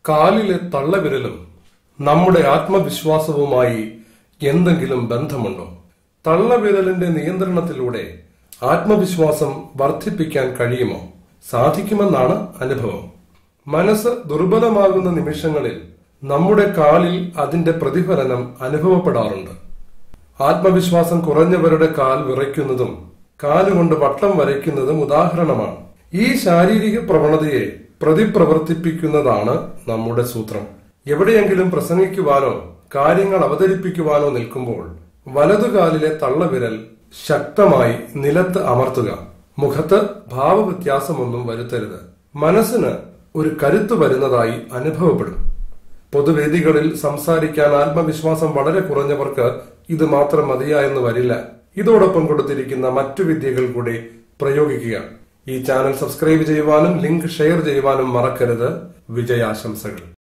കാലിലെ തള്ളവിരലും നമ്മുടെ ആത്മവിശ്വാസവുമായി എന്തെങ്കിലും ബന്ധമുണ്ടോ തള്ളവിരലിന്റെ നിയന്ത്രണത്തിലൂടെ ആത്മവിശ്വാസം വർദ്ധിപ്പിക്കാൻ കഴിയുമോ സാധിക്കുമെന്നാണ് അനുഭവം മനസ്സ് ദുർബലമാകുന്ന നിമിഷങ്ങളിൽ നമ്മുടെ കാലിൽ അതിന്റെ പ്രതിഫലനം അനുഭവപ്പെടാറുണ്ട് ആത്മവിശ്വാസം കുറഞ്ഞവരുടെ കാൽ വിറയ്ക്കുന്നതും കാലുകൊണ്ട് വട്ടം വരയ്ക്കുന്നതും ഉദാഹരണമാണ് ഈ ശാരീരിക പ്രവണതയെ പ്രതിപ്രവർത്തിപ്പിക്കുന്നതാണ് നമ്മുടെ സൂത്രം എവിടെയെങ്കിലും പ്രസംഗിക്കുവാനോ കാര്യങ്ങൾ അവതരിപ്പിക്കുവാനോ നിൽക്കുമ്പോൾ വലതുകാലിലെ തള്ളവിരൽ ശക്തമായി നിലത്ത് അമർത്തുക മുഖത്ത് ഭാവവ്യത്യാസമൊന്നും വരുത്തരുത് മനസ്സിന് ഒരു കരുത്ത് വരുന്നതായി അനുഭവപ്പെടും പൊതുവേദികളിൽ സംസാരിക്കാൻ ആത്മവിശ്വാസം വളരെ കുറഞ്ഞവർക്ക് ഇത് മാത്രം മതിയായെന്ന് വരില്ല ഇതോടൊപ്പം കൊടുത്തിരിക്കുന്ന മറ്റു വിദ്യകൾ കൂടി പ്രയോഗിക്കുക ഈ ചാനൽ സബ്സ്ക്രൈബ് ചെയ്യുവാനും ലിങ്ക് ഷെയർ ചെയ്യുവാനും മറക്കരുത് വിജയാശംസകൾ